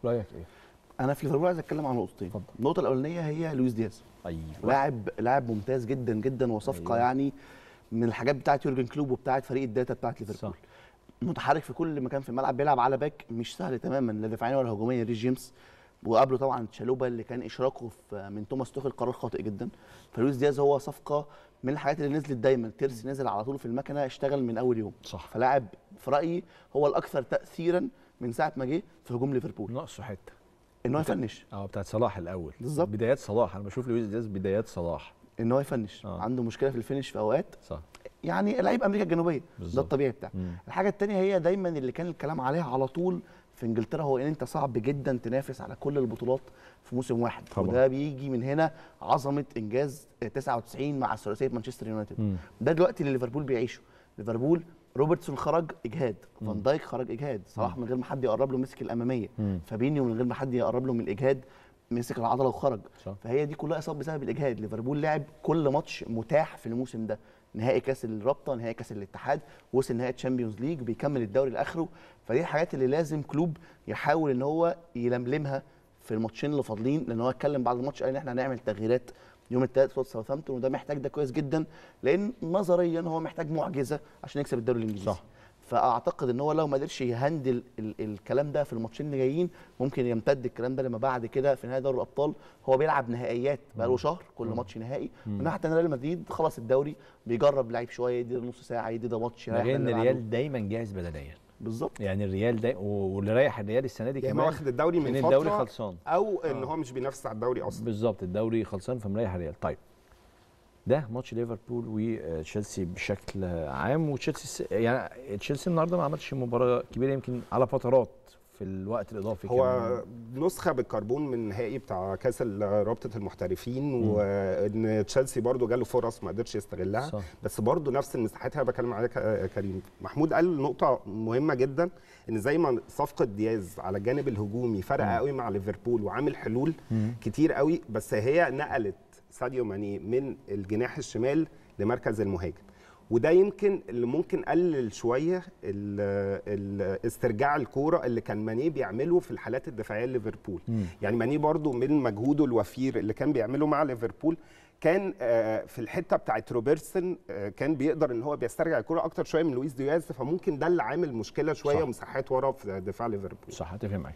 رايك ايه انا في ليفربول عايز اتكلم عن نقطتين اتفضل. النقطه الاولانيه هي لويس دياز ايوه لاعب لاعب ممتاز جدا جدا وصفقه أيوة. أيوة. يعني من الحاجات بتاعت يورجن كلوب وبتاعت فريق الداتا بتاعت ليفربول صح. متحرك في كل مكان في الملعب بيلعب على باك مش سهل تماما لا دفاعيا ولا هجوميا ريس جيمس وقبله طبعا تشالوبا اللي كان اشراكه في من توماس توخل قرار خاطئ جدا فلويس دياز هو صفقه من الحاجات اللي نزلت دايما تيرس نزل على طول في المكنه اشتغل من اول يوم صح فلاعب في رايي هو الاكثر تاثيرا من ساعه ما جه في هجوم ليفربول ناقصه حته ان هو يفنش اه بتاعت صلاح الاول بالظبط. بدايات صلاح انا بشوف لويس دياز بدايات صلاح ان هو يفنش آه. عنده مشكله في الفينش في اوقات صح يعني لعيب امريكا الجنوبيه بالظبط. ده الطبيعي بتاعه مم. الحاجه الثانيه هي دايما اللي كان الكلام عليها على طول في انجلترا هو ان انت صعب جدا تنافس على كل البطولات في موسم واحد طبعا. وده بيجي من هنا عظمه انجاز 99 مع ثلاثيه مانشستر يونايتد مم. ده دلوقتي اللي ليفربول بيعيشه ليفربول روبرتسون خرج اجهاد فان دايك خرج اجهاد صلاح من غير ما حد يقرب له مسك الاماميه مم. فابينيو من غير ما حد يقرب له من الاجهاد مسك العضله وخرج صح. فهي دي كلها اصابه بسبب الاجهاد ليفربول لعب كل ماتش متاح في الموسم ده نهائي كاس الرابطه نهائي كاس الاتحاد وصل نهائي تشامبيونز ليج بيكمل الدوري لاخره فدي الحاجات اللي لازم كلوب يحاول ان هو يلملمها في الماتشين اللي فاضلين لان هو اتكلم بعد الماتش قال ان احنا هنعمل تغييرات يوم الثلاث قصاد ساوثهامبتون وده محتاج ده كويس جدا لان نظريا هو محتاج معجزه عشان يكسب الدوري الانجليزي صح. فاعتقد ان هو لو ما قدرش يهندل ال الكلام ده في الماتشين اللي جايين ممكن يمتد الكلام ده لما بعد كده في نهائي دوري الابطال هو بيلعب نهائيات بقاله شهر كل ماتش نهائي من ناحيه تانية ريال مدريد خلاص الدوري بيجرب لعيب شويه يدي ده نص ساعه يدي ده ماتش يريح غير ان اللي بعده. الريال دايما جاهز بدنيا بالظبط يعني الريال دا واللي رايح الريال السنه دي يا اما كمان واخد الدوري من ان فتره الدوري خلصان او ان هو مش بينافس على الدوري اصلا بالظبط الدوري خلصان فمريح الريال طيب ده ماتش ليفربول وتشيلسي بشكل عام وتشيلسي س- يعني تشيلسي النهارده ما عملش مباراه كبيره يمكن على فترات في الوقت الاضافي هو كمان. نسخه بالكربون من النهائي بتاع كاس ال- رابطه المحترفين مم. وان تشيلسي برضو جاله فرص ما قدرش يستغلها صح. بس برضو نفس المساحات اللي بكلم عليها ك- كريم محمود قال نقطه مهمه جدا ان زي ما صفقه دياز على الجانب الهجومي فرق قوي مع ليفربول وعامل حلول مم. كتير قوي بس هي نقلت ساديو ماني من الجناح الشمال لمركز المهاجم وده يمكن اللي ممكن قلل شويه ال- ال- استرجاع الكوره اللي كان ماني بيعمله في الحالات الدفاعيه لليفربول مم. يعني ماني برضو من مجهوده الوفير اللي كان بيعمله مع ليفربول كان آه، في الحته بتاعت روبرتسون آه، كان بيقدر ان هو بيسترجع الكوره اكتر شويه من لويس دياز فممكن ده اللي عامل مشكله شويه صح. ومساحات ورا في دفاع ليفربول صح هتفق معاك